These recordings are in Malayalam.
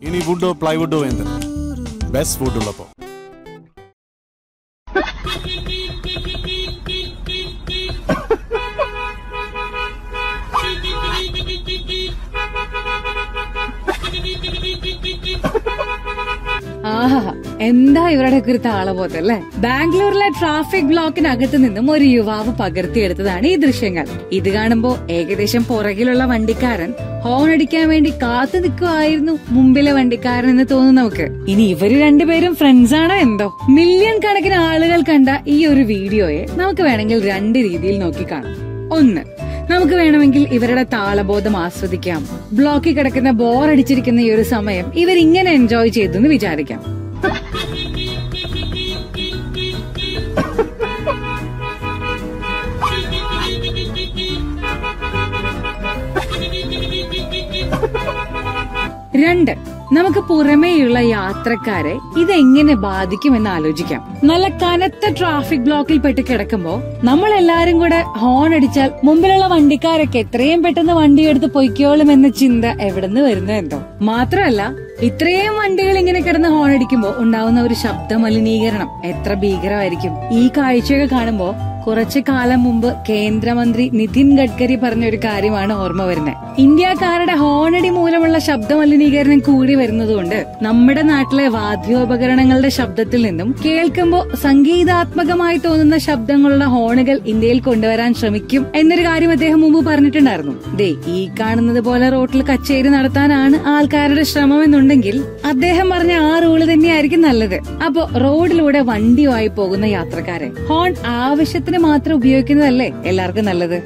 ഇനി വുഡോ പ്ലൈവുഡോ എന്ത് ബെസ്റ്റ് വുഡ് ഉള്ളപ്പോ ആഹാ എന്താ ഇവരുടെ ഒക്കെ ഒരു താളബോധം അല്ലേ ബാംഗ്ലൂരിലെ ട്രാഫിക് ബ്ലോക്കിനകത്ത് നിന്നും ഒരു യുവാവ് പകർത്തിയെടുത്തതാണ് ഈ ദൃശ്യങ്ങൾ ഇത് കാണുമ്പോ ഏകദേശം പുറകിലുള്ള വണ്ടിക്കാരൻ ഹോൺ അടിക്കാൻ വേണ്ടി കാത്തു നിൽക്കുമായിരുന്നു മുമ്പിലെ വണ്ടിക്കാരൻ എന്ന് തോന്നുന്നു നമുക്ക് ഇനി ഇവര് രണ്ടുപേരും ഫ്രണ്ട്സ് ആണോ എന്തോ മില്യൺ കണക്കിന് ആളുകൾ കണ്ട ഈ ഒരു വീഡിയോയെ നമുക്ക് വേണമെങ്കിൽ രണ്ട് രീതിയിൽ നോക്കി കാണാം ഒന്ന് നമുക്ക് വേണമെങ്കിൽ ഇവരുടെ താളബോധം ആസ്വദിക്കാം ബ്ലോക്കിൽ കിടക്കുന്ന ബോർ അടിച്ചിരിക്കുന്ന ഈ ഒരു സമയം ഇവർ ഇങ്ങനെ എൻജോയ് ചെയ്തു എന്ന് വിചാരിക്കാം രണ്ട് നമുക്ക് പുറമേയുള്ള യാത്രക്കാരെ ഇതെങ്ങനെ ബാധിക്കുമെന്ന് ആലോചിക്കാം നല്ല കനത്ത ട്രാഫിക് ബ്ലോക്കിൽ പെട്ട് കിടക്കുമ്പോ നമ്മൾ എല്ലാരും കൂടെ ഹോൺ അടിച്ചാൽ മുമ്പിലുള്ള വണ്ടിക്കാരൊക്കെ എത്രയും പെട്ടെന്ന് വണ്ടി എടുത്ത് പൊയ്ക്കോളും എന്ന ചിന്ത എവിടുന്ന് വരുന്നു എന്തോ മാത്രമല്ല ഇത്രയും വണ്ടികൾ ഇങ്ങനെ കിടന്ന് ഹോൺ അടിക്കുമ്പോ ഉണ്ടാവുന്ന ഒരു ശബ്ദ മലിനീകരണം എത്ര ഭീകരമായിരിക്കും ഈ കാഴ്ചയൊക്കെ കാണുമ്പോ കുറച്ചു കാലം മുമ്പ് കേന്ദ്രമന്ത്രി നിതിൻ ഗഡ്കരി പറഞ്ഞ ഒരു കാര്യമാണ് ഓർമ്മ വരുന്നത് ഇന്ത്യക്കാരുടെ ഹോണടി മൂലമുള്ള ശബ്ദ മലിനീകരണം കൂടി വരുന്നതുകൊണ്ട് നമ്മുടെ നാട്ടിലെ വാദ്യോപകരണങ്ങളുടെ ശബ്ദത്തിൽ നിന്നും കേൾക്കുമ്പോൾ സംഗീതാത്മകമായി തോന്നുന്ന ശബ്ദങ്ങളുടെ ഹോണുകൾ ഇന്ത്യയിൽ കൊണ്ടുവരാൻ ശ്രമിക്കും എന്നൊരു കാര്യം അദ്ദേഹം മുമ്പ് പറഞ്ഞിട്ടുണ്ടായിരുന്നു ദേ ഈ കാണുന്നത് പോലെ റോട്ടിൽ കച്ചേരി നടത്താനാണ് ആൾക്കാരുടെ ശ്രമം എന്നുണ്ടെങ്കിൽ അദ്ദേഹം പറഞ്ഞ ആ റൂള് തന്നെയായിരിക്കും നല്ലത് അപ്പോ റോഡിലൂടെ വണ്ടിയുമായി പോകുന്ന യാത്രക്കാരെ ഹോൺ ആവശ്യത്തിന് മാത്രം ഉപയോഗിക്കുന്നതല്ലേ എല്ലാവർക്കും നല്ലത്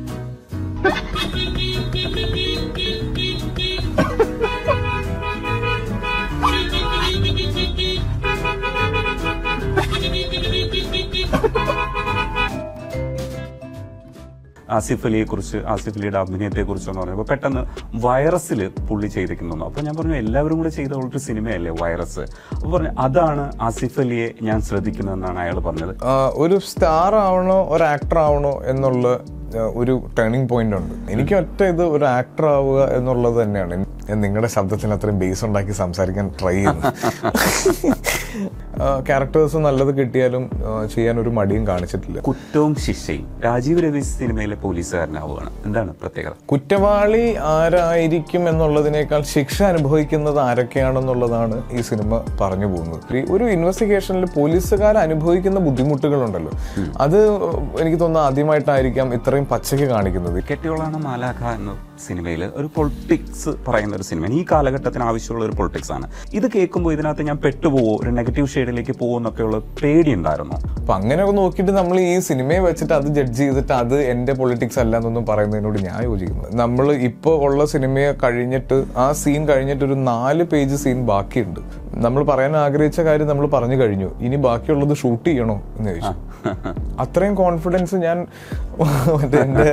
ആസിഫ് അലിയെ കുറിച്ച് ആസിഫ് അലിയുടെ അഭിനയത്തെ കുറിച്ചെന്ന് പറഞ്ഞപ്പോൾ പെട്ടെന്ന് വൈറസിൽ പുള്ളി ചെയ്തിരിക്കുന്നു അപ്പോൾ ഞാൻ പറഞ്ഞു എല്ലാവരും കൂടെ ചെയ്ത ഒരു സിനിമയല്ലേ വൈറസ് അപ്പോൾ പറഞ്ഞു അതാണ് ആസിഫ് അലിയെ ഞാൻ ശ്രദ്ധിക്കുന്നതെന്നാണ് അയാൾ പറഞ്ഞത് ആ, ഒരു സ്റ്റാർ ആവണോ ഒരു ആക്ടർ ആവണോ എന്നുള്ള ആ, ഒരു ടേണിംഗ് പോയിന്റ് ഉണ്ട് എനിക്ക് ഒറ്റ ഇത് ഒരു ആക്ടർ ആവുക എന്നുള്ളത് തന്നെയാണ് ഞാൻ നിങ്ങളുടെ ശബ്ദത്തിന് അത്രയും ബേസ് ഉണ്ടാക്കി സംസാരിക്കാൻ ട്രൈ ചെയ്യുന്നു ക്യാരക്ടേഴ്സ് നല്ലത് കിട്ടിയാലും ആ, ചെയ്യാൻ ഒരു മടിയും കാണിച്ചിട്ടില്ല കുറ്റവും ശിക്ഷയും രാജീവ് രവി സിനിമയിലെ പോലീസുകാരനാവുകയാണ് എന്താണ് പ്രത്യേകത കുറ്റവാളി ആരായിരിക്കും എന്നുള്ളതിനേക്കാൾ ശിക്ഷ അനുഭവിക്കുന്നത് ആരൊക്കെയാണെന്നുള്ളതാണ് ഈ സിനിമ പറഞ്ഞു പോകുന്നത് ഈ ഒരു ഇൻവെസ്റ്റിഗേഷനിൽ പോലീസുകാർ അനുഭവിക്കുന്ന ബുദ്ധിമുട്ടുകളുണ്ടല്ലോ അത് എനിക്ക് തോന്നുന്നു ആദ്യമായിട്ടായിരിക്കാം ഇത്രയും പച്ചയ്ക്ക് കാണിക്കുന്നത് കെട്ടിയോളാണ് മാലാഖ എന്ന സിനിമയിൽ ഒരു പൊളിറ്റിക്സ് പറയുന്ന ഒരു സിനിമ ഈ കാലഘട്ടത്തിന് ആവശ്യമുള്ള ഒരു പൊളിറ്റിക്സ് ആണ് ഇത് കേൾക്കുമ്പോൾ ഇതിനകത്ത് ഞാൻ പെട്ടുപോവോ ഒരു നെഗറ്റീവ് ഷെയ്ഡിലേക്ക് പോകുമോ എന്നൊക്കെയുള്ള പേടി ഉണ്ടായിരുന്നു അപ്പൊ അങ്ങനെയൊക്കെ നോക്കിയിട്ട് നമ്മൾ ഈ സിനിമയെ വെച്ചിട്ട് അത് ജഡ്ജ് ചെയ്തിട്ട് അത് എന്റെ പൊളിറ്റിക്സ് അല്ല എന്നൊന്നും പറയുന്നതിനോട് ഞാൻ യോജിക്കുന്നു നമ്മൾ ഇപ്പോൾ ഉള്ള സിനിമയെ കഴിഞ്ഞിട്ട് ആ സീൻ കഴിഞ്ഞിട്ട് ഒരു നാല് പേജ് സീൻ ബാക്കിയുണ്ട് നമ്മൾ പറയാൻ ആഗ്രഹിച്ച കാര്യം നമ്മൾ പറഞ്ഞു കഴിഞ്ഞു ഇനി ബാക്കിയുള്ളത് ഷൂട്ട് ചെയ്യണോ എന്ന് ചോദിച്ചു അത്രയും കോൺഫിഡൻസ് ഞാൻ മറ്റേ എന്റെ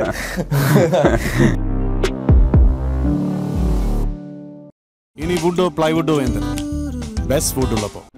ഇനി വുഡോ പ്ലൈവുഡോ എന്ത് ബെസ്റ്റ് വുഡ് ഉള്ളപ്പോ